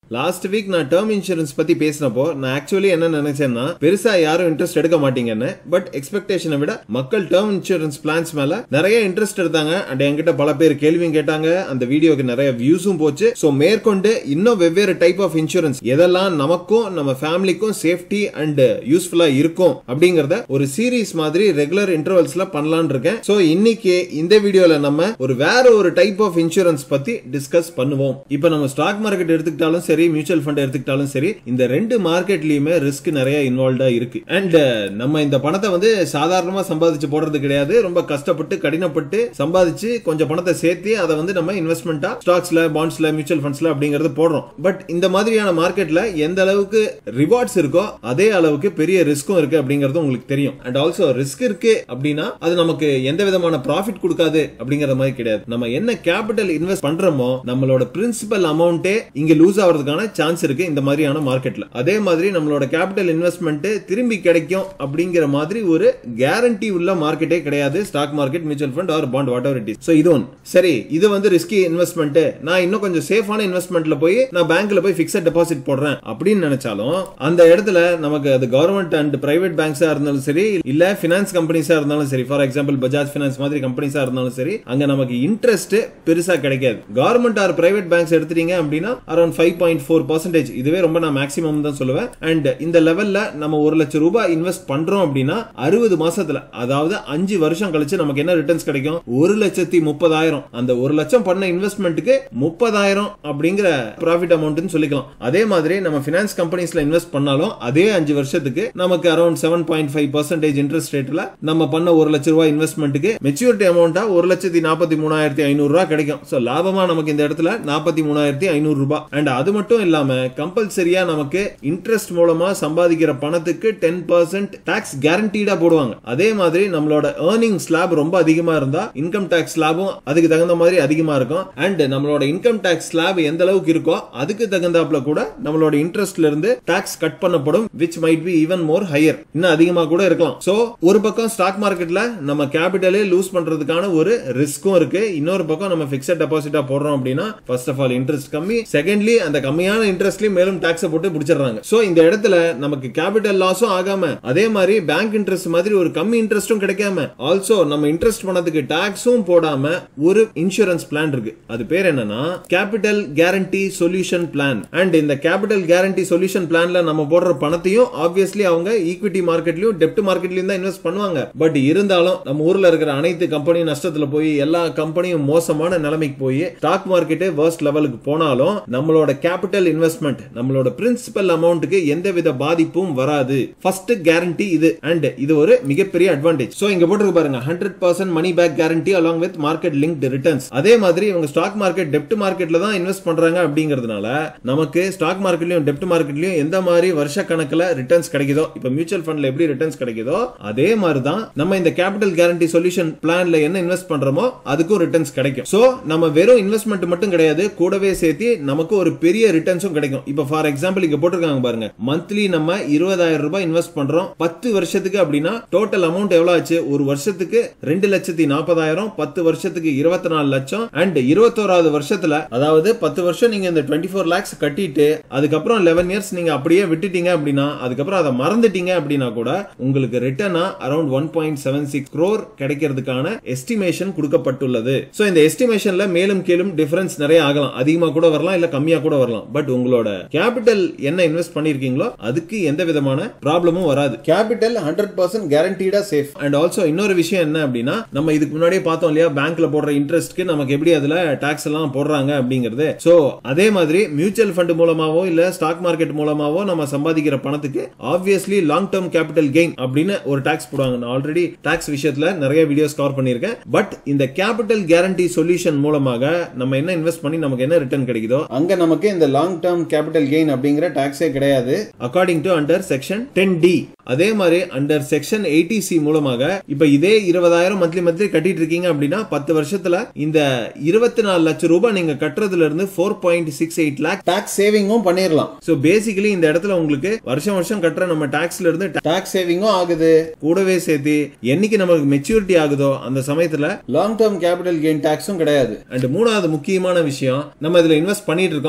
last week நான் term insurance பத்தி பேசினப்போ நான் ஆக்சுவலி என்ன நினைச்சேன்னா பெருசா யாரும் இன்ட்ரெஸ்ட் எடுக்க மாட்டீங்கன்னு பட் எக்ஸ்பெக்டேஷனை விட மக்கள் டேர்ம் இன்சூரன்ஸ் பிளான்ஸ் மேல நிறைய இன்ட்ரெஸ்ட் எடுத்தாங்க அண்ட் என்கிட்ட பல பேர் கேள்வியும் கேட்டாங்க அந்த வீடியோக்கு நிறைய வியூஸும் போச்சு சோ மேற்கொண்டு இன்னும் வெவ்வேறு டைப் ஆஃப் இன்சூரன்ஸ் எதெல்லாம் நமக்கும் நம்ம ஃபேமிலிக்கும் சேஃப்டி அண்ட் யூஸ்ஃபுல்லா இருக்கும் அப்படிங்கறத ஒரு சீரீஸ் மாதிரி ரெகுலர் இன்டர்வல்ஸ்ல பண்ணலாம்னு இருக்கேன் சோ இன்னைக்கு இந்த வீடியோல நம்ம ஒரு வேற ஒரு டைப் ஆஃப் இன்சூரன்ஸ் பத்தி டிஸ்கஸ் பண்ணுவோம் இப்போ நம்ம ஸ்டாக் மார்க்கெட் எடுத்துக்கிட்டாலும் சரி மியூச்சுவல் ஃபண்ட் எடுத்துக்கிட்டாலும் சரி இந்த ரெண்டு மார்க்கெட்லயுமே ரிஸ்க் நிறைய இன்வால்வ்டா இருக்கு அண்ட் நம்ம இந்த பணத்தை வந்து சாதாரணமா சம்பாதிச்சு போடுறது கிடையாது ரொம்ப கஷ்டப்பட்டு கடினப்பட்டு சம்பாதிச்சு கொஞ்சம் பணத்தை சேர்த்து அதை வந்து நம்ம இன்வெஸ்ட்மெண்டா ஸ்டாக்ஸ்ல பாண்ட்ஸ்ல மியூச்சுவல் ஃபண்ட்ஸ்ல அப்படிங்கறது போடுறோம் பட் இந்த மாதிரியான மார்க்கெட்ல எந்த அளவுக்கு ரிவார்ட்ஸ் இருக்கோ அதே அளவுக்கு பெரிய ரிஸ்க்கும் இருக்கு அப்படிங்கறது உங்களுக்கு தெரியும் அண்ட் ஆல்சோ ரிஸ்க் இருக்கு அப்படின்னா அது நமக்கு எந்த விதமான ப்ராஃபிட் கொடுக்காது அப்படிங்கற மாதிரி கிடையாது நம்ம என்ன கேபிட்டல் இன்வெஸ்ட் பண்றோமோ நம்மளோட பிரின்சிபல் அமௌண்ட்டே இங்க லூஸ் ஆகிறதுக்கான சான்ஸ் இருக்கு இந்த மாதிரியான மார்க்கெட்ல அதே மாதிரி நம்மளோட கேபிட்டல் இன்வெஸ்ட்மெண்ட் திரும்பி கிடைக்கும் அப்படிங்கிற மாதிரி ஒரு கேரண்டி உள்ள மார்க்கெட்டே கிடையாது stock market mutual fund or bond whatever it is so இது ஒன் சரி இது வந்து ரிஸ்கி இன்வெஸ்ட்மெண்ட் நான் இன்னும் கொஞ்சம் சேஃபான இன்வெஸ்ட்மெண்ட்ல போய் நான் பேங்க்ல போய் பிக்சட் டெபாசிட் போடுறேன் அப்படின்னு நினைச்சாலும் அந்த இடத்துல நமக்கு அது கவர்மெண்ட் அண்ட் பிரைவேட் பேங்க்ஸா இருந்தாலும் சரி இல்ல பினான்ஸ் கம்பெனிஸா இருந்தாலும் சரி ஃபார் எக்ஸாம்பிள் பஜாஜ் பினான்ஸ் மாதிரி கம்பெனிஸா இருந்தாலும் சரி அங்க நமக்கு இன்ட்ரெஸ்ட் பெருசா கிடைக்காது கவர்மெண்ட் ஆர் பிரைவேட் பேங்க்ஸ் எடுத்துட்டீங்க அப்படின்னா around five point four percentage இதுவே ரொம்ப நான் மேக்ஸிமம் தான் சொல்லுவேன் அண்ட் இந்த லெவல்ல நம்ம ஒரு லட்சம் ரூபாய் இன்வெஸ்ட் பண்றோம் அப்படின்னா அறுபது மாசத்துல அதாவது அஞ்சு வருஷம் கழிச்சு நமக்கு என்ன ரிட்டர்ன்ஸ் கிடைக்கும் ஒரு லட்சத்தி முப்பதாயிரம் அந்த ஒரு லட்சம் பண்ண இன்வெஸ்ட்மெண்ட்டுக்கு முப்பதாயிரம் அப்படிங்கிற ப்ராஃபிட் அமௌண்ட்னு சொல்லிக்கலாம் அதே மாதிரி நம்ம பினான்ஸ் கம்பெனிஸ்ல இன்வெஸ்ட் பண்ணாலும் அதே அஞ்சு வருஷத்துக்கு நமக்கு around seven point five percentage interest ரேட்ல நம்ம பண்ண ஒரு லட்ச ரூபாய் இன்வெஸ்ட்மெண்ட்டுக்கு மெச்சூரிட்டி அமௌண்டா ஒரு லட்சத்தி நாற்பத்தி மூணாயிரத்தி ஐநூறு ரூபாய் கிடைக்கும் ஸோ லாபமா நமக்கு இந்த இடத்துல நாற்பத்தி மூணாயிரத்தி ஐநூறு ரூபாய் அண்ட் அது மட்டும் இல்லாம கம்பல்சரியா நமக்கு இன்ட்ரெஸ்ட் மூலமா சம்பாதிக்கிற பணத்துக்கு டென் பர்சன்ட் டாக்ஸ் கேரண்டீடா போடுவாங்க அதே மாதிரி நம்மளோட ஏர்னிங் ஸ்லாப் ரொம்ப அதிகமா இருந்தா இன்கம் டாக்ஸ் ஸ்லாபும் அதுக்கு தகுந்த மாதிரி அதிகமா இருக்கும் அண்ட் நம்மளோட இன்கம் டாக்ஸ் ஸ்லாப் எந்த அளவுக்கு இருக்கோ அதுக்கு தகுந்தாப்புல கூட நம்மளோட இன்ட்ரெஸ்ட்ல இருந்து டாக்ஸ் கட் பண்ணப்படும் which might be even more higher இன்னும் அதிகமா கூட இருக்கலாம் சோ ஒரு பக்கம் ஸ்டாக் மார்க்கெட்ல நம்ம கேபிட்டலே லூஸ் பண்றதுக்கான ஒரு ரிஸ்க்கும் இருக்கு இன்னொரு பக்கம் நம்ம பிக்சட் டெபாசிட்டா போடுறோம் அப்படின்னா ஃபர்ஸ்ட் ஆஃப் ஆல் இன்ட்ரெஸ்ட் கம்மி செகண்ட்லி அந்த கம்மியான இன்ட்ரெஸ்ட்லயும் மேலும் டாக்ஸ் போட்டு பிடிச்சிடுறாங்க சோ இந்த இடத்துல நமக்கு கேபிட்டல் லாஸும் ஆகாம அதே மாதிரி பேங்க் இன்ட்ரெஸ்ட் மாதிரி ஒரு கம்மி இன்ட்ரெஸ்டும் கிடைக்காம ஆல்சோ நம்ம இன்ட்ரெஸ்ட் பண்ணதுக்கு டாக்ஸும் போடாம ஒரு இன்சூரன்ஸ் பிளான் இருக்கு அது பேர் என்னன்னா capital guarantee solution plan and இந்த கேபிட்டல் கேரண்டி சொல்யூஷன் பிளான்ல நம்ம போடுற பணத்தையும் ஆப்வியஸ்லி அவங்க ஈக்விட்டி மார்க்கெட்லயும் டெப்ட் மார்க்கெட்லயும் தான் இன்வெஸ்ட் பண்ணுவாங்க பட் இருந்தாலும் நம்ம ஊர்ல இருக்கிற அனைத்து கம்பெனியும் நஷ்டத்துல போய் எல்லா கம்பெனியும் மோசமான நிலைமைக்கு போய் ஸ்டாக் மார்க்கெட்டே வர்ஸ்ட் லெவலுக்கு போனாலும் நம்மளோட கேபிட்டல் இன்வெஸ்ட்மெண்ட் நம்மளோட பிரின்சிபல் அமௌண்ட்டுக்கு எந்தவித பாதிப்பும் வராது ஃபர்ஸ்ட் கேரண்டி இது அண்ட் இது ஒரு மிகப்பெரிய அட்வான்டேஜ் சோ இங்க போட்டுருக்கு பாருங்க hundred percent money back guarantee along with market link returns அதே மாதிரி இவங்க ஸ்டாக் மார்க்கெட் டெப்ட் மார்க்கெட்ல தான் இன்வெஸ்ட் பண்றாங்க அப்படிங்கிறதுனால நமக்கு ஸ்டாக் மார்க்கெட்லயும் டெப்ட் மார்க்கெட்லயும் எந்த மாதிரி வருஷ கணக்குல ரிட்டர்ன்ஸ் கிடைக்குதோ இப்ப மியூச்சுவல் ஃபண்ட்ல எப்படி ரிட்டர்ன்ஸ் கிடைக்குதோ அதே மாதிரி தான் நம்ம இந்த கேபிட்டல் கேரண்டி சொல்யூஷன் பிளான்ல என்ன இன்வெஸ்ட் பண்றோமோ அதுக்கும் ரிட்டர்ன்ஸ் கிடைக்கும் சோ நம்ம வெறும் இன்வெஸ்ட்மெண்ட் மட்டும் கிடையாது கூடவே சேர்த்து நமக்கு ஒரு பெரிய ரிட்டர்ன்ஸும் கிடைக்கும் இப்ப ஃபார் எக்ஸாம்பிள் இங்க போட்டிருக்காங்க பாருங்க மந்த்லி நம்ம இருபதாயிரம் ரூபாய் இன்வெஸ்ட் பண்றோம் பத்து வருஷத்துக்கு அப்படின்னா டோட்டல் அமௌண்ட் எவ்வளவு ஆச்சு ஒரு வருஷத்துக்கு ரெண்டு லட்சத்தி நாற்பதாயிரம் பத்து வருஷத்துக்கு இருபத்தி நாலு லட்சம் அண்ட் இருபத்தோராவது வருஷத்துல அதாவது பத்து வருஷம் நீங்க இந்த டுவெண்ட்டி ஃபோர் லேக்ஸ் கட்டிட்டு அதுக்கப்புறம் லெவன் இயர்ஸ் நீங்க அப்படியே விட்டுட்டீங்க அப்படின்னா அதுக்கப்புறம் அதை மறந்துட்டீங்க அப்படின்னா கூட உங்களுக்கு ரிட்டர்னா around one point seven six crore கிடைக்கிறதுக்கான எஸ்டிமேஷன் கொடுக்கப்பட்டுள்ளது சோ இந்த எஸ்டிமேஷன்ல மேலும் கீழும் டிஃபரன்ஸ் நிறைய ஆகலாம் அதிகமா கூட வரலாம் இல்ல கம்மியா கூட வரலாம் பட் உங்களோட கேபிட்டல் என்ன இன்வெஸ்ட் பண்ணிருக்கீங்களோ அதுக்கு எந்த விதமான ப்ராப்ளமும் வராது கேபிட்டல் ஹண்ட்ரட் பர்சன்ட் கேரண்டீடா சேஃப் அண்ட் ஆல்சோ இன்னொரு விஷயம் என்ன அப்படின்னா நம்ம இதுக்கு முன்னாடியே பார்த்தோம் இல்லையா பேங்க்ல போடுற இன்ட்ரெஸ்ட்க்கு நமக்கு எப்படி அதுல டாக்ஸ் எல்லாம் போடுறாங்க அப்படிங்கிறது சோ அதே மாதிரி மியூச்சுவல் ஃபண்ட் மூலமாவோ இல்ல ஸ்டாக் மார்க்கெட் மூலமாவோ நம்ம சம்பாதிக்கிற பணத்துக்கு obviously long term capital gain அப்படின்னு ஒரு டாக்ஸ் போடுவாங்க நான் ஆல்ரெடி டாக்ஸ் விஷயத்துல நிறைய வீடியோஸ் கவர் பண்ணியிருக்கேன் பட் இந்த கேபிட்டல் கேரண்டி சொல்யூஷன் மூலமாக நம்ம என்ன இன்வெஸ்ட் பண்ணி நமக்கு என்ன ரிட்டர்ன் கிடைக்குதோ அங்க நமக்கு இந்த லாங் டேர்ம் கேபிட்டல் கெயின் அப்படிங்கிற டாக்ஸே கிடையாது according to under section ten D அதே மாதிரி அண்டர் செக்ஷன் எயிட்டி சி மூலமாக இப்ப இதே இருபதாயிரம் மந்த்லி மந்த்லி கட்டிட்டு இருக்கீங்க அப்படின்னா பத்து வருஷத்துல இந்த இருபத்தி நாலு லட்சம் ரூபாய் நீங்க கட்டுறதுல இருந்து four point six eight lakh tax சேவிங்கும் பண்ணிடலாம் சோ பேசிக்கலி இந்த இடத்துல உங்களுக்கு வருஷம் வருஷம் கட்டுற நம்ம டாக்ஸ்ல இருந்து டாக்ஸ் சேவிங்கும் ஆகுது கூடவே சேர்த்து என்னைக்கு நமக்கு மெச்சூரிட்டி ஆகுதோ அந்த சமயத்துல லாங் டேர்ம் கேபிட்டல் கெயின் டாக்ஸும் கிடையாது அண்ட் மூணாவது முக்கியமான விஷயம் நம்ம இதுல இன்வெஸ்ட் பண்ணிட்டு இருக்கோம் நடுவுல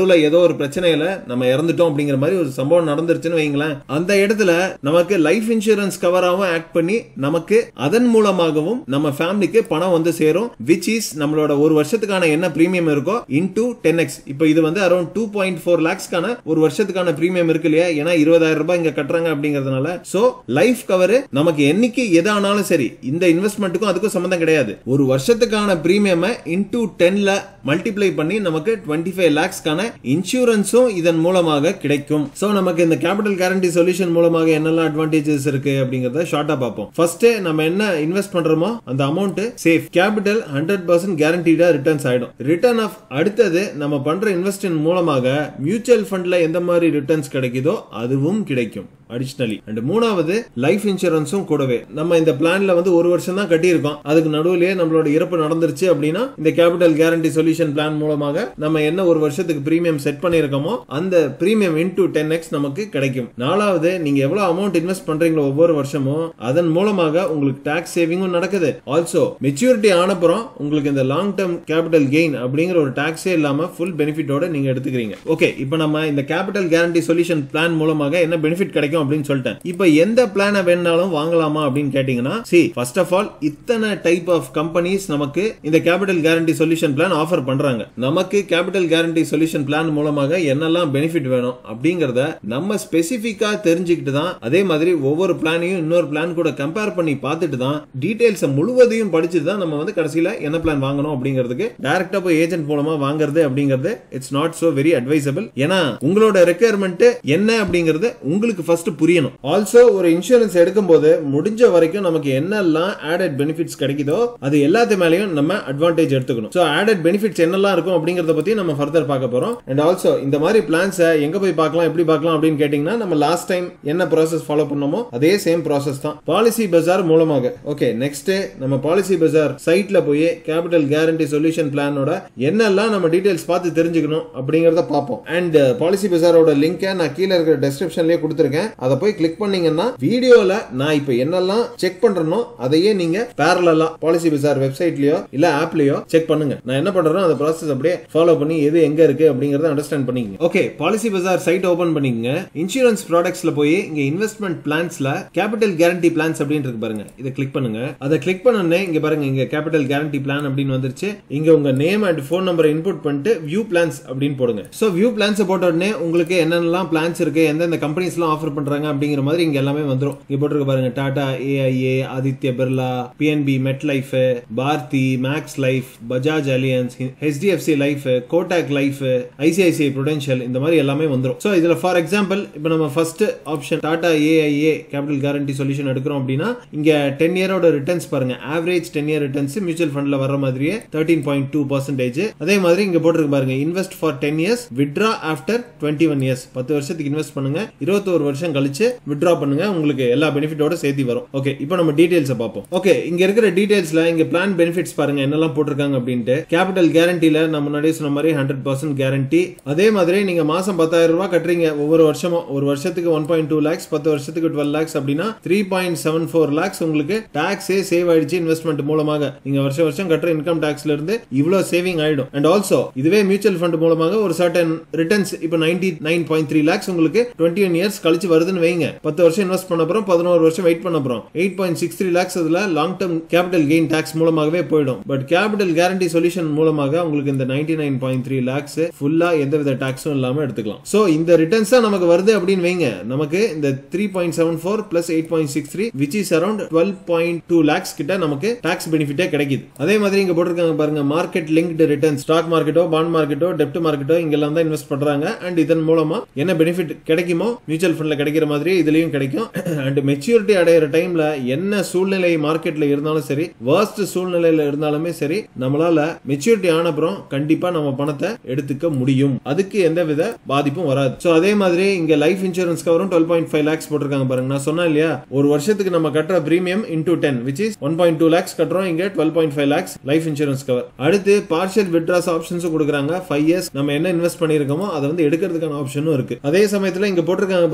நடுவுல ஏதோ ஒரு பிரச்சனையில நம்ம இறந்துட்டோம் அப்படிங்கிற மாதிரி ஒரு சம்பவம் நடந்துருச்சுன்னு வைங்களேன் அந்த இடத்துல நமக்கு லைஃப் இன்சூரன்ஸ் கவராகவும் ஆக்ட் பண்ணி நமக்கு அதன் மூலமாகவும் நம்ம ஃபேமிலிக்கு பணம் வந்து சேரும் விச் இஸ் நம்மளோட ஒரு வருஷத்துக்கான என்ன பிரீமியம் இருக்கோ இன்டூ டென் எக்ஸ் இப்போ இது வந்து அரௌண்ட் டூ பாயிண்ட் ஃபோர் லேக்ஸ்க்கான ஒரு வருஷத்துக்கான பிரீமியம் இருக்கு இல்லையா ஏன்னா இருபதாயிரம் ரூபாய் இங்க கட்டுறாங்க அப்படிங்கறதுனால சோ லைஃப் கவர் நமக்கு என்னைக்கு எதானாலும் சரி இந்த இன்வெஸ்ட்மெண்ட்டுக்கும் அதுக்கும் சம்மந்தம் கிடையாது ஒரு வருஷத்துக்கான பிரீமியம் இன்டூ டென்ல மல்டிப்ளை பண்ணி நமக்கு டுவெண்ட்டி ஃபைவ் லேக்ஸ்க்கான இன்சூரன்ஸும் இதன் மூலமாக கிடைக்கும் சோ நமக்கு இந்த கேபிட்டல் கேரண்டி சொல்யூஷன் மூலமாக என்னெல்லாம் அட்வான்டேஜஸ் இருக்கு அப்படிங்கறத ஷார்ட்டா பார்ப்போம் ஃபர்ஸ்ட் நம்ம என்ன இன்வெஸ்ட் பண்றோமோ அந்த amount safe capital hundred percent கேரண்டீடா ரிட்டர்ன்ஸ் ஆயிடும் ரிட்டர்ன் ஆஃப் அடுத்தது நம்ம பண்ற இன்வெஸ்டின் மூலமாக மியூச்சுவல் ஃபண்ட்ல எந்த மாதிரி ரிட்டர்ன்ஸ் கிடைக்குதோ அதுவும் கிடைக்கும் அடிஷனலி அண்ட் மூணாவது லைஃப் இன்சூரன்ஸும் கூடவே நம்ம இந்த பிளான்ல வந்து ஒரு வருஷம் தான் கட்டியிருக்கோம் அதுக்கு நடுவுலயே நம்மளோட இறப்பு நடந்துருச்சு அப்படின்னா இந்த கேபிட்டல் கேரண்டி சொல்யூஷன் பிளான் மூலமாக நம்ம என்ன ஒரு வருஷத்துக்கு பிரீமியம் செட் பண்ணிருக்கோமோ அந்த பிரீமியம் இன்டூ டென் எக்ஸ் நமக்கு கிடைக்கும் நாலாவது நீங்க எவ்வளவு அமௌண்ட் இன்வெஸ்ட் பண்றீங்களோ ஒவ்வொரு வருஷமும் அதன் மூலமாக உங்களுக்கு டாக்ஸ் சேவிங்கும் நடக்குது ஆல்சோ மெச்சூரிட்டி ஆனப்புறம் உங்களுக்கு இந்த லாங் டேர்ம் கேபிட்டல் கெயின் அப்படிங்கிற ஒரு டாக்ஸே இல்லாம ஃபுல் பெனிஃபிட்டோட நீங்க எடுத்துக்கிறீங்க ஓகே இப்போ நம்ம இந்த கேபிட்டல் கேரண்டி சொல்யூஷன் பிளான் மூலமாக என்ன பெனிஃபிட் கிடைக்கும் அப்படின்னு சொல்லிட்டேன் இப்போ எந்த பிளானை வேணாலும் வாங்கலாமா அப்படின்னு கேட்டீங்கன்னா சி ஃபர்ஸ்ட் ஆஃப் ஆல் இத்தனை டைப் ஆஃப் கம்பெனிஸ் நமக்கு இந்த capital guarantee solution plan offer பண்றாங்க நமக்கு கேபிட்டல் கேரண்டி சொல்யூஷன் பிளான் மூலமாக என்னெல்லாம் பெனிஃபிட் வேணும் அப்படிங்கறத நம்ம ஸ்பெசிபிக்கா தெரிஞ்சுக்கிட்டு தான் அதே மாதிரி ஒவ்வொரு பிளானையும் இன்னொரு பிளான் கூட கம்பேர் பண்ணி பார்த்துட்டு தான் டீடைல்ஸ் முழுவதையும் படிச்சுட்டு தான் நம்ம வந்து கடைசியில என்ன பிளான் வாங்கணும் அப்படிங்கிறதுக்கு டைரக்டா போய் ஏஜென்ட் மூலமா வாங்குறது அப்படிங்கிறது it's not so very advisable ஏன்னா உங்களோட ரெக்குயர்மெண்ட் என்ன அப்படிங்கிறது உங்களுக்கு ஃபர்ஸ்ட் புரியணும் ஆல்சோ ஒரு இன்சூரன்ஸ் எடுக்கும்போது முடிஞ்ச வரைக்கும் நமக்கு என்னெல்லாம் ஆடட் பெனிஃபிட்ஸ் கிடைக்குதோ அது எல்லாத்து மேலயும் நம்ம அட்வான்டேஜ் எடுத்துக்கணும் சோ ஆடட் பெனிஃபிட்ஸ் என்னெல்லாம் இருக்கும் அப்படிங்கறத பத்தி நம்ம ஃபர்தர் பார்க்க போறோம் அண்ட் ஆல்சோ இந்த மாதிரி பிளான்ஸ் எங்க போய் பார்க்கலாம் எப்படி பார்க்கலாம் அப்படின்னு கேட்டீங்கன்னா நம்ம லாஸ்ட் டைம் என்ன ப்ராசஸ் ஃபாலோ பண்ணோமோ அதே சேம் ப்ராசஸ் தான் பாலிசி பஜார் மூலமாக ஓகே நெக்ஸ்ட் நம்ம பாலிசி பஜார் சைட்ல போய் கேபிட்டல் கேரண்டி சொல்யூஷன் பிளானோட என்னெல்லாம் நம்ம டீடைல்ஸ் பார்த்து தெரிஞ்சுக்கணும் அப்படிங்கறத பார்ப்போம் அண்ட் பாலிசி பஜாரோட லிங்கை நான் கீழே இருக்கிற டெஸ்கிரிப்ஷன்லயே கொடுத்துருக்கேன் அதை போய் கிளிக் பண்ணீங்கன்னா வீடியோல நான் இப்போ என்னெல்லாம் செக் பண்றேனோ அதையே நீங்க பேரலா பாலிசி பஜார் வெப்சைட்லயோ இல்ல ஆப்லயோ செக் பண்ணுங்க நான் என்ன பண்றேனோ அந்த ப்ராசஸ் அப்படியே ஃபாலோ பண்ணி எது எங்க இருக்கு அப்படிங்கறத அண்டர்ஸ்டாண்ட் பண்ணிக்கங்க okay Policybazaar site open பண்ணிக்கங்க இன்சூரன்ஸ் ப்ராடக்ட்ஸ்ல போய் இங்க இன்வெஸ்ட்மெண்ட் பிளான்ஸ்ல கேபிட்டல் கேரண்டி பிளான்ஸ் அப்படின்னு இருக்கு பாருங்க இதை கிளிக் பண்ணுங்க அதை கிளிக் பண்ணனே இங்க பாருங்க இங்க கேபிட்டல் கேரண்டி பிளான் அப்படின்னு வந்துருச்சு இங்க உங்க நேம் அண்ட் ஃபோன் நம்பரை இன்புட் பண்ணிட்டு வியூ பிளான்ஸ் அப்படின்னு போடுங்க சோ வியூ பிளான்ஸ் போட்ட உடனே உங்களுக்கு என்னென்னலாம் பிளான்ஸ் இருக்கு எந்தெந்த கம்பெனிஸ்லாம் ஆஃபர் பண்றாங்க அப்படிங்கிற மாதிரி இங்க எல்லாமே வந்துரும் இங்க போட்டுருக்கு பாருங்க Tata AIA Aditya Birla PNB Met Life Bharti Max Life Bajaj Allianz HDFC Life Kotak Life ICICI Prudential இந்த மாதிரி எல்லாமே வந்துரும் சோ இதுல ஃபார் எக்ஸாம்பிள் இப்போ நம்ம first option Tata AIA capital guarantee solution எடுக்கிறோம் அப்படின்னா இங்க டென் இயரோட ரிட்டர்ன்ஸ் பாருங்க average ten year returns mutual ஃபண்ட்ல வர மாதிரியே தேர்ட்டீன் பாயிண்ட் டூ பர்சன்டேஜ் அதே மாதிரி இங்க போட்டிருக்கு பாருங்க invest for ten years withdraw after twenty one years பத்து வருஷத்துக்கு இன்வெஸ்ட் பண்ணுங்க இருபத்தோரு வருஷம் கழிச்சு விட்ரா பண்ணுங்க உங்களுக்கு எல்லா பெனிஃபிட்டோட சேர்த்து வரும் ஓகே இப்போ நம்ம டீடைல்ஸ் பார்ப்போம் ஓகே இங்க இருக்கிற டீடைல்ஸ்ல இங்க பிளான் பெனிஃபிட்ஸ் பாருங்க என்னெல்லாம் போட்டிருக்காங்க அப்படின்ட்டு கேபிட்டல் கேரண்டில நான் முன்னாடியே சொன்ன மாதிரி ஹண்ட்ரட் பர்சன்ட் கேரண்டி அதே மாதிரி நீங்க மாசம் பத்தாயிரம் ரூபாய் கட்டுறீங்க ஒவ்வொரு வருஷமும் ஒரு வருஷத்துக்கு ஒன் பாயிண்ட் டூ லேக்ஸ் பத்து வருஷத்துக்கு டுவெல் லேக்ஸ் அப்படின்னா three point seven four lakhs உங்களுக்கு டாக்ஸே சேவ் ஆயிடுச்சு இன்வெஸ்ட்மெண்ட் மூலமாக நீங்க வருஷம் வருஷம் கட்டுற இன்கம் டாக்ஸ்ல இருந்து இவ்வளவு சேவிங் ஆயிடும் அண்ட் ஆல்சோ இதுவே மியூச்சுவல் ஃபண்ட் மூலமாக ஒரு சர்டன் ரிட்டர்ன்ஸ் இப்போ ninety nine point three lakhs உங்களுக்கு டுவெண்ட்டி ஒன் இயர்ஸ் கழிச்சு வருதுன்னு வைங்க பத்து வருஷம் இன்வெஸ்ட் பண்ண அப்புறம் பதினோரு வருஷம் வெயிட் பண்ண அப்புறம் eight point six three lakhs அதுல long term capital gain tax மூலமாகவே போயிடும் பட் கேபிட்டல் கேரண்டி சொல்யூஷன் மூலமாக உங்களுக்கு இந்த ninety nine point three lakhs ஃபுல்லா எந்தவித டாக்ஸும் இல்லாம எடுத்துக்கலாம் சோ இந்த ரிட்டர்ன்ஸ் தான் நமக்கு வருது அப்படின்னு வைங்க நமக்கு இந்த three point seven four plus eight point six three which is around twelve point two lakhs கிட்ட நமக்கு டாக்ஸ் பெனிஃபிட்டே கிடைக்குது அதே மாதிரி இங்க போட்டிருக்காங்க பாருங்க மார்க்கெட் லிங்க்டு ரிட்டர்ன் ஸ்டாக் மார்க்கெட்டோ பாண்ட் மார்க்கெட்டோ டெப்ட் மார்க்கெட்டோ இங்கெல்லாம் தான் இன்வெஸ்ட் பண்றாங்க அண்ட் இதன் மூலமா என்ன பெனிஃபிட் கிடைக்குமோ மியூச்சுவல் ஃபண்ட்ல கிடைக்கிற மாதிரி இதுலயும் கிடைக்கும் அண்ட் மெச்சூரிட்டி அடையிற டைம்ல என்ன சூழ்நிலை மார்க்கெட்ல இருந்தாலும் சரி வர்ஸ்ட் சூழ்நிலையில இருந்தாலுமே சரி நம்மளால மெச்சூரிட்டி ஆனப்புறம் கண்டிப்பா நம்ம பணத்தை எடுத்துக்க முடியும் அதுக்கு எந்த வித பாதிப்பும் வராது சோ அதே மாதிரி இங்க லைஃப் இன்சூரன்ஸ் கவரும் டுவெல் பாயிண்ட் ஃபைவ் லேக்ஸ் போட்டிருக்காங்க பாருங்க நான் சொன்னேன் இல்லையா ஒரு வருஷத்துக்கு நம்ம கட்டுற premium into ten which is one point two lakhs கட்டுறோம் இங்க twelve point five lakhs life insurance cover அடுத்து பார்ஷியல் விட்ராஸ் ஆப்ஷன்ஸும் கொடுக்குறாங்க ஃபைவ் இயர்ஸ் நம்ம என்ன இன்வெஸ்ட் பண்ணிருக்கோமோ அதை வந்து எடுக்கிறதுக்கான ஆப்ஷனும் இருக்கு அதே சமயத்துல இங்க போட்டிருக்காங்க பாருங்க லாஸ்ட்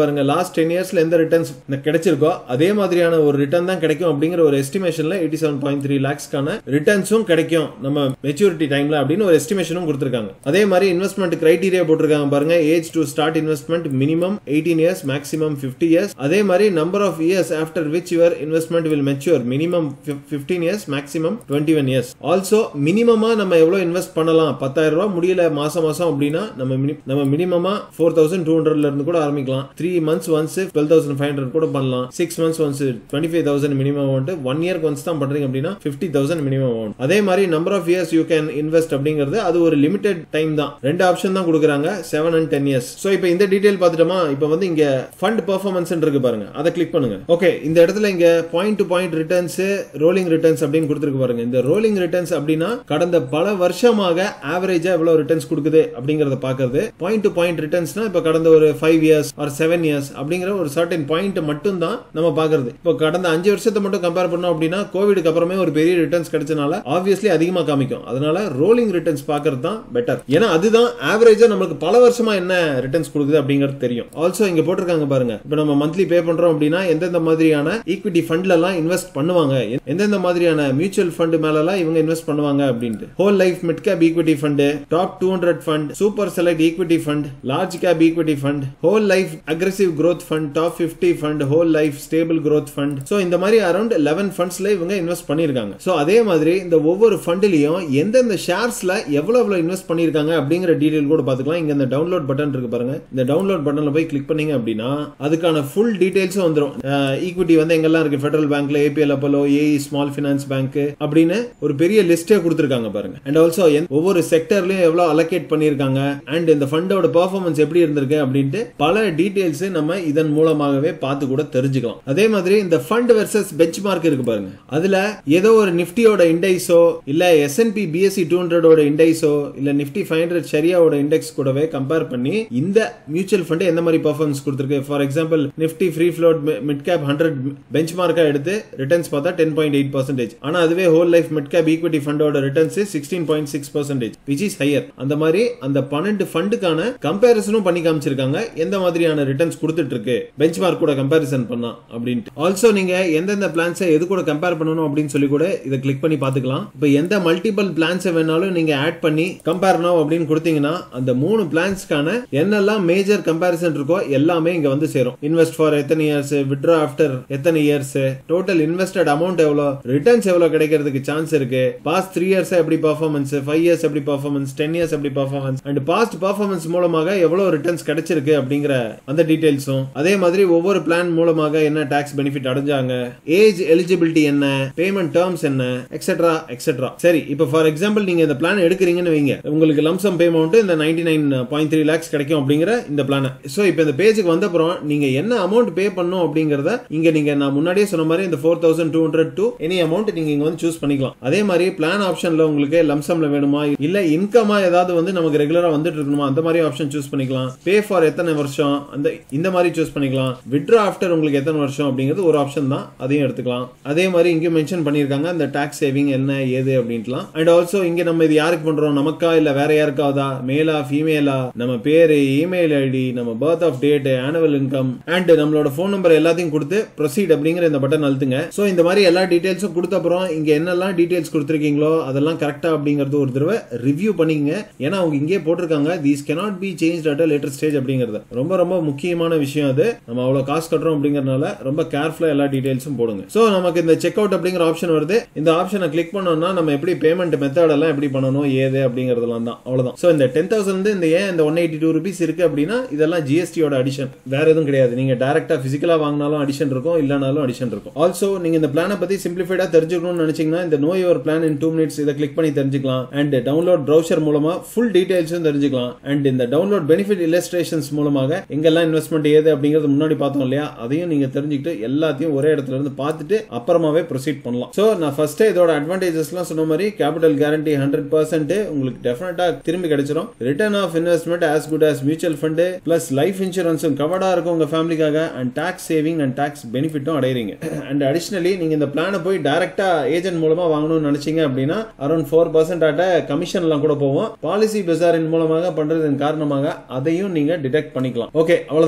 லாஸ்ட் டென் இயர்ஸ்ல எந்த ரிட்டர்ன்ஸ் கிடைச்சிருக்கோ அதே மாதிரியான ஒரு ரிட்டர்ன் தான் கிடைக்கும் அப்படிங்கிற ஒரு எஸ்டிமேஷன்ல எயிட்டி செவன் பாயிண்ட் த்ரீ லேக்ஸ்க்கான ரிட்டர்ன்ஸும் கிடைக்கும் நம்ம மெச்சூரிட்டி டைம்ல அப்படின்னு ஒரு எஸ்டிமேஷனும் கொடுத்திருக்காங்க அதே மாதிரி இன்வெஸ்ட்மெண்ட் கிரைடீரியா போட்டிருக்காங்க பாருங்க age to start investment minimum eighteen years maximum fifty years அதே மாதிரி number of years after which your investment will mature minimum fifteen years maximum twenty one years also மினிமமா நம்ம எவ்வளவு இன்வெஸ்ட் பண்ணலாம் பத்தாயிரம் ரூபாய் முடியல மாசம் மாசம் அப்படின்னா நம்ம mini- நம்ம மினிமமா ஃபோர் தௌசண்ட் டூ ஹண்ட்ரட்ல இருந்து கூட ஆரம்பிக்கலாம் three months once twelve thousand five hundred கூட பண்ணலாம் six months once twenty five thousand minimum amount one இயர்க்கு ஒன்ஸ் தான் பண்றீங்க அப்படின்னா ஃபிஃப்டி தௌசண்ட் மினிமம் அமௌண்ட் அதே மாதிரி number of years you can invest அப்படிங்கிறது அது ஒரு லிமிடெட் டைம் தான் ரெண்டு ஆப்ஷன் தான் கொடுக்குறாங்க seven and ten years so இப்போ இந்த டீடைல் பார்த்துட்டோமா இப்போ வந்து இங்க ஃபண்ட் பெர்ஃபார்மன்ஸ் இருக்கு பாருங்க அதை கிளிக் பண்ணுங்க ஓகே இந்த இடத்துல இங்க point to point returns rolling returns அப்படின்னு கொடுத்துருக்கு பாருங்க இந்த ரோலிங் ரிட்டர்ன்ஸ் அப்படின்னா கடந்த பல வருஷமாக ஆவரேஜா எவ்வளவு ரிட்டர்ன்ஸ் கொடுக்குது அப்படிங்கறத பாக்குறது பாயிண்ட் டு பாயிண்ட் ரிட்டர்ன்ஸ்னா இப்ப கடந்த ஒரு five years or seven years அப்படிங்கிற ஒரு சர்டன் பாயிண்ட் மட்டும் தான் நம்ம பாக்குறது இப்போ கடந்த அஞ்சு வருஷத்தை மட்டும் கம்பேர் பண்ணோம் அப்படின்னா கோவிடுக்கு அப்புறமே ஒரு பெரிய ரிட்டர்ன்ஸ் கிடைச்சனால ஆப்வியஸ்லி அதிகமா காமிக்கும் அதனால ரோலிங் ரிட்டர்ன்ஸ் பாக்குறது தான் பெட்டர் ஏன்னா அதுதான் ஆவரேஜா நமக்கு பல வருஷமா என்ன ரிட்டர்ன்ஸ் கொடுக்குது அப்படிங்கிறது தெரியும் ஆல்சோ இங்க போட்டிருக்காங்க பாருங்க இப்போ நம்ம மந்த்லி பே பண்றோம் அப்படின்னா எந்தெந்த மாதிரியான ஈக்விட்டி ஃபண்ட்ல எல்லாம் இன்வெஸ்ட் பண்ணுவாங்க எந்தெந்த மாதிரியான மியூச்சுவல் ஃபண்ட் மேல எல்லாம் இவங்க இன்வெஸ்ட் பண்ணுவாங்க அப்படின்ட்டு whole life mid cap equity fund top two hundred fund super select equity fund large cap equity fund whole life aggressive growth fund top 50 fund whole life stable growth fund so இந்த மாதிரி around 11 ஃபண்ட்ஸ்ல இவங்க invest பண்ணிருக்காங்க so அதே மாதிரி இந்த ஒவ்வொரு ஃபண்ட்லயும் எந்தெந்த ஷேர்ஸ்ல எவ்வளவு எவ்வளவு இன்வெஸ்ட் பண்ணிருக்காங்க அப்படிங்கிற டீடைல் கூட பாத்துக்கலாம் இங்க இந்த டவுன்லோட் பட்டன் இருக்கு பாருங்க இந்த டவுன்லோட் பட்டன்ல போய் கிளிக் பண்ணீங்க அப்படின்னா அதுக்கான ஃபுல் டீடைல்ஸும் வந்துரும் ஈக்விட்டி வந்து எங்கெல்லாம் இருக்கு ஃபெடரல் பேங்க்ல APL Apollo AU small finance bank அப்படின்னு ஒரு பெரிய லிஸ்டே கொடுத்திருக்காங்க பாருங்க அண்ட் ஆல்சோ ஒவ்வொரு செக்டர்லயும் எவ்வளவு அலோகேட் பண்ணிருக்காங்க அண்ட் இந்த ஃபண்டோட பெர்ஃபார்மன்ஸ் எப்படி இருந்திருக்கு அப்படின்ட்டு பல டீடைல்ஸ் நம்ம இதன் மூலமாகவே பார்த்து கூட தெரிஞ்சுக்கலாம் அதே மாதிரி இந்த ஃபண்ட் வெர்சஸ் பெஞ்ச் மார்க் இருக்கு பாருங்க அதுல ஏதோ ஒரு நிப்டியோட இண்டைஸோ இல்ல எஸ்என்பி பிஎஸ்சி டூ ஹண்ட்ரடோட இண்டைஸோ இல்ல நிப்டி ஃபைவ் ஹண்ட்ரட் ஷரியாவோட இண்டெக்ஸ் கூடவே கம்பேர் பண்ணி இந்த மியூச்சுவல் ஃபண்ட் எந்த மாதிரி பெர்ஃபார்மன்ஸ் கொடுத்திருக்கு for example Nifty free float mid cap hundred பெஞ்ச் மார்க்கா எடுத்து ரிட்டர்ன்ஸ் பார்த்தா டென் பாயிண்ட் எயிட் பர்சன்டேஜ் ஆனா அதுவே whole life mid cap equity ஃபண்டோட returns sixteen point six percentage which is higher அந்த மாதிரி அந்த பன்னெண்டு ஃபண்டுக்கான கம்பேரிசனும் பண்ணி காமிச்சிருக்காங்க எந்த மாதிரியான ரிட்டர்ன்ஸ் கொடுத்துட்டு இருக்கு பெஞ்ச் மார்க் கூட கம்பேரிசன் பண்ணா அப்படின்ட்டு ஆல்சோ நீங்க எந்தெந்த பிளான்ஸை எது கூட கம்பேர் பண்ணணும் அப்படின்னு சொல்லி கூட இதை கிளிக் பண்ணி பார்த்துக்கலாம் இப்போ எந்த மல்டிபிள் பிளான்ஸை வேணாலும் நீங்க ஆட் பண்ணி கம்பேர் நோ அப்படின்னு கொடுத்தீங்கன்னா அந்த மூணு பிளான்ஸ்க்கான என்னெல்லாம் மேஜர் கம்பேரிசன் இருக்கோ எல்லாமே இங்க வந்து சேரும் இன்வெஸ்ட் ஃபார் எத்தனை இயர்ஸ் விட்ரா ஆஃப்டர் எத்தனை இயர்ஸ் டோட்டல் இன்வெஸ்டட் அமௌண்ட் எவ்வளோ ரிட்டர்ன்ஸ் எவ்வளோ கிடைக்கிறதுக்கு சான்ஸ் இருக்கு பாஸ்ட் த்ரீ இயர்ஸ் எப்படி பர்ஃபார்மன்ஸ் ஃபைவ் இயர்ஸ் எப்படி பர்ஃபார்மன்ஸ் டென் இயர்ஸ் எப்படி பர்ஃபார்மன்ஸ் அண்ட் பாஸ்ட் பர்ஃபார்மன்ஸ் மூலமாக எவ்வளவு ரிட்டர்ன்ஸ் கிடைச்சிருக்கு அப்படிங்கிற அந்த டீடைல்ஸும் அதே மாதிரி ஒவ்வொரு பிளான் மூலமாக என்ன டாக்ஸ் பெனிஃபிட் அடைஞ்சாங்க ஏஜ் எலிஜிபிலிட்டி என்ன பேமெண்ட் டேர்ம்ஸ் என்ன எக்ஸெட்ரா எக்ஸெட்ரா சரி இப்போ ஃபார் எக்ஸாம்பிள் நீங்க இந்த பிளான் எடுக்கிறீங்கன்னு வைங்க உங்களுக்கு லம்சம் பேமெண்ட் இந்த ninety nine point three lakhs கிடைக்கும் அப்படிங்கிற இந்த பிளான் ஸோ இப்போ இந்த பேஜுக்கு வந்த அப்புறம் நீங்க என்ன அமௌண்ட் பே பண்ணும் அப்படிங்கறத இங்க நீங்க நான் முன்னாடியே சொன்ன மாதிரி இந்த four thousand two hundred to any amount நீங்க இங்க வந்து சூஸ் பண்ணிக்கலாம் அதே மாதிரி பிளான் ஆப்ஷன்ல உங்களுக்கு லம்சம்ல வேணுமா இல்ல இன்கமா ஏதாவது வந்து நமக்கு ரெகுலரா வந்துட்டு இருக்கணுமா அந்த மாதிரி ஆப்ஷன் சூஸ் பண்ணிக்கலாம் பே ஃபார் எத்தனை வருஷம் அந்த இந்த மாதிரி சூஸ் பண்ணிக்கலாம் விட்ரா ஆஃப்டர் உங்களுக்கு எத்தனை வருஷம் அப்படிங்கிறது ஒரு ஆப்ஷன் தான் அதையும் எடுத்துக்கலாம் அதே மாதிரி இங்கேயும் மென்ஷன் பண்ணியிருக்காங்க அந்த டாக்ஸ் சேவிங் என்ன ஏது அப்படின்ட்டுலாம் அண்ட் ஆல்சோ இங்க நம்ம இது யாருக்கு பண்றோம் நமக்கா இல்ல வேற யாருக்காவதா மேலா ஃபீமேலா நம்ம பேரு இமெயில் ஐடி நம்ம birth of date annual income and நம்மளோட ஃபோன் நம்பர் எல்லாத்தையும் கொடுத்து ப்ரொசீட் அப்படிங்கிற இந்த பட்டன் அழுத்துங்க ஸோ இந்த மாதிரி எல்லா டீடைல்ஸும் கொடுத்த அப்புறம் இங்க என்னெல்லாம் டீடைல்ஸ் கொடுத்துருக்கீங்களோ அதெல்லாம் கரெக்டா அப்படிங்கிறது ஒரு தடவை ரிவ்யூ பண்ணிக்கங்க ஏன்னா அவங்க இங்கே போட்டிருக்காங்க these cannot be change at later stage அப்படிங்கிறது ரொம்ப ரொம்ப முக்கியமான விஷயம் அது நம்ம அவ்வளவு காசு கட்டுறோம் அப்படிங்கறதுனால ரொம்ப கேர்ஃபுல்லா எல்லா டீடைல்ஸும் போடுங்க ஸோ நமக்கு இந்த செக் அவுட் அப்படிங்கிற ஆப்ஷன் வருது இந்த ஆப்ஷனை கிளிக் பண்ணோம்னா நம்ம எப்படி பேமெண்ட் மெத்தட் எல்லாம் எப்படி பண்ணணும் ஏது அப்படிங்கறதெல்லாம் தான் அவ்வளவுதான் ஸோ இந்த டென் தௌசண்ட் இந்த ஏன் இந்த ஒன் எயிட்டி டூ ருபீஸ் இருக்கு அப்படின்னா இதெல்லாம் ஜிஎஸ்டியோட அடிஷன் வேற எதுவும் கிடையாது நீங்க டைரக்டா பிசிக்கலா வாங்கினாலும் அடிஷன் இருக்கும் இல்லனாலும் அடிஷன் இருக்கும் ஆல்சோ நீங்க இந்த பிளானை பத்தி சிம்பிளிஃபைடா தெரிஞ்சுக்கணும்னு நினைச்சீங்கன்னா இந்த know your plan in two minutes இதை கிளிக் பண்ணி தெரிஞ்சுக்கலாம் அண்ட் டவுன்லோட் ப்ரௌசர் மூலமா ஃபுல் டீடைல்ஸும் தெரிஞ்சுக்கலாம் அண்ட் இந்த டவுன்லோட் பெனிஃபிட் இல்லஸ்ட்ரேஷன்ஸ் மூலமாக எங்கெல்லாம் இன்வெஸ்ட்மெண்ட் ஏது அப்படிங்கறது முன்னாடி பார்த்தோம் இல்லையா அதையும் நீங்க தெரிஞ்சுக்கிட்டு எல்லாத்தையும் ஒரே இடத்துல இருந்து பார்த்துட்டு அப்புறமாவே ப்ரொசீட் பண்ணலாம் ஸோ நான் ஃபர்ஸ்ட் இதோட அட்வான்டேஜஸ்லாம் சொன்ன மாதிரி கேபிட்டல் கேரண்டி ஹண்ட்ரட் பர்சன்ட் உங்களுக்கு டெஃபினட்டா திரும்பி கிடைச்சிரும் return of investment as good as mutual fund plus life இன்சூரன்ஸும் கவர்டா இருக்கும் உங்க ஃபேமிலிக்காக and tax saving and tax பெனிஃபிட்டும் அடையறீங்க அண்ட் அடிஷனலி நீங்க இந்த பிளானை போய் டைரக்டா ஏஜென்ட் மூலமா வாங்கணும்னு நினைச்சீங்க அப்படின்னா அரௌண்ட் ஃபோர் பர்சன்ட் ஆட்ட கமிஷன்லாம் கூட போவோம் பாலிசி பெசாரின் மூலமாக பண்றதன் காரணமாக அதையும் நீங்க டிடெக்ட் பண்ணிக்கலாம் ஓகே அவ்வளவுதான் இன்னும்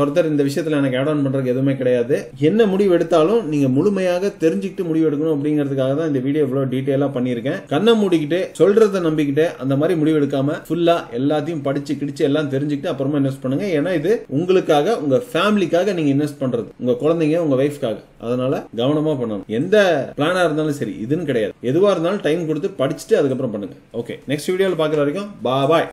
ஃபர்தர் இந்த விஷயத்துல எனக்கு ஆட் ஆன் பண்றதுக்கு எதுவுமே கிடையாது என்ன முடிவு எடுத்தாலும் நீங்க முழுமையாக தெரிஞ்சுக்கிட்டு முடிவு எடுக்கணும் அப்படிங்கிறதுக்காக தான் இந்த வீடியோ இவ்வளவு டீட்டெயிலா பண்ணியிருக்கேன் கண்ணை மூடிக்கிட்டு சொல்றத நம்பிக்கிட்டு அந்த மாதிரி முடிவு எடுக்காம ஃபுல்லா எல்லாத்தையும் படிச்சு கிடிச்சு எல்லாம் தெரிஞ்சுக்கிட்டு அப்புறமா இன்வெஸ்ட் பண்ணுங்க ஏன்னா இது உங்களுக்காக உங்க ஃபேமிலிக்காக நீங்க இன்வெஸ்ட் பண்றது உங்க குழந்தைங்க உங்க ஒய்ஃப்காக அதனால கவனமா பண்ணணும் எந்த பிளானா இருந்தாலும் சரி இதுன்னு கிடையாது எதுவா இருந்தாலும் டைம் கொடுத்து படிச்சுட்டு அதுக்கப்புறம் பண்ணுங்க ஓகே நெக்ஸ்ட் வீடியோல பாக்குற வரைக்கும் பாய்